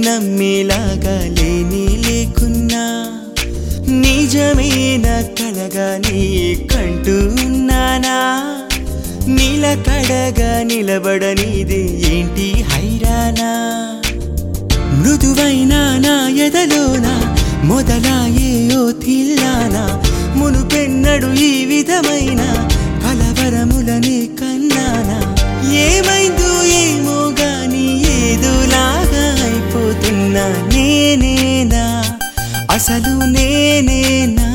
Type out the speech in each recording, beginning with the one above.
నమ్మేలాగా లేని లేకున్నా నిజమైన కలగా నీ కంటూ ఉన్నానా నీలకడగా నిలబడనిదే ఏంటి హైరానా మృదువైన నా ఎదలోన మొదలాయే ఓ తిల్లానా మునుపెన్నడు ఈ విధమైన కలవరములనే కన్నానా ఏమైందో ఏమో గాని ఏదోలాగా అయిపోతున్నా నేనేనా అసలు నేనేనా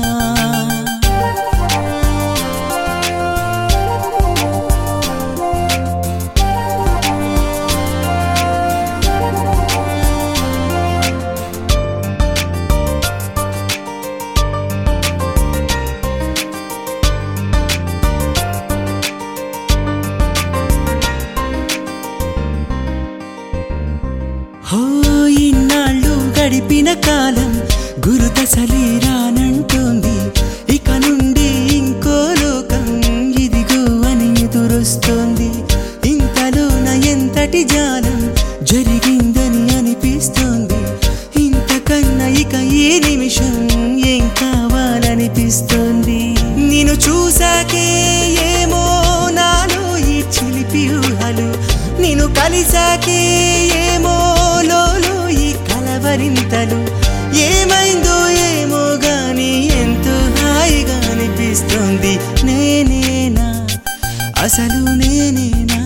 హో ఇన్నాళ్ళు గడిపిన కాలం గురుతసలే రానంటోంది ఇక నుండి ఇంకో లోకం ఇదిగో అని ఎదురొస్తోంది ఇంతలోన ఎంతటి జాలం జరిగిందని అనిపిస్తోంది ఇంతకన్నా ఇక ఏ నిమిషం ఏం కావాలనిపిస్తోంది నేను చూసాకే ఏమో నాలో ఈ చిలిపి ఊహలు నేను కలిసాకే ఏమో లోలో ఈ కలవరింతలు ఏమైందో ఏమో గాని ఎంతో హాయిగా అనిపిస్తుంది నేనేనా అసలు నేనేనా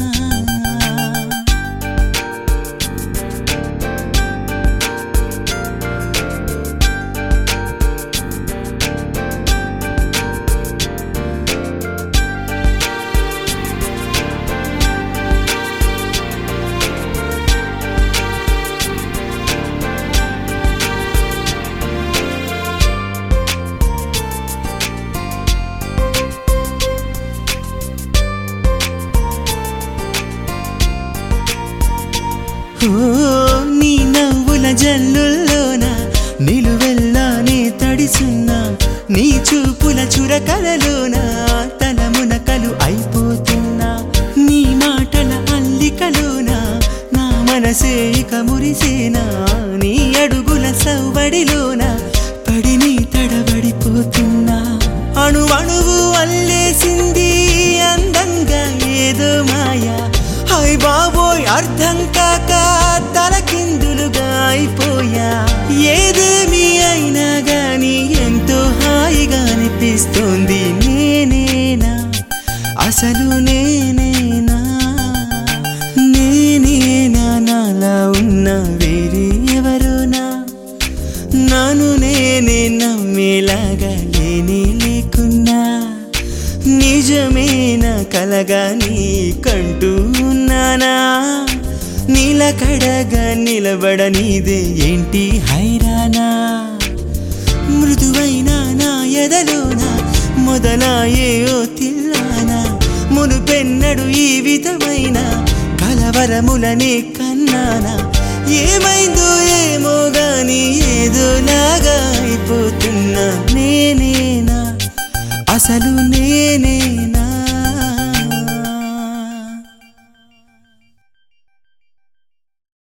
ఓ నీ నవ్వుల జల్లుల్లోన నిలువెల్లానే తడిసున్నా నీ చూపుల చురకలలోన తలమునకలు అయిపోతున్నా నీ మాటల అల్లికలోన నా మనసే ఇక మురిసేనా నీ అడుగుల సవ్వడిలోన పడి నీ తడబడిపోతున్నా అణు అణువు అల్లేసింది అందంగా ఏదో మాయా హై బాబోయ్ అర్థం కాక తలకిందులుగా అయిపోయా ఏదేమి అయినా గాని ఎంతో హాయిగా అనిపిస్తోంది నేనేనా అసలు నేనేనా నేనేనా నాలా ఉన్న వేరే ఎవరోనా నాను నేనే నమ్మేలాగా లేని లేకున్నా నిజమేన కలగా నీ కంటూ ఉన్నానా నీలకడగా నిలబడనిదే ఏంటి హైరానా మృదువైన నా ఎదలోన మొదలాయే ఓ తిల్లానా మునుపెన్నడు ఈ విధమైన కలవరములనే కన్నానా ఏమైందో ఏమో గాని ఏదోలాగా అయిపోతున్నా నేనేనా అసలు నేనేనా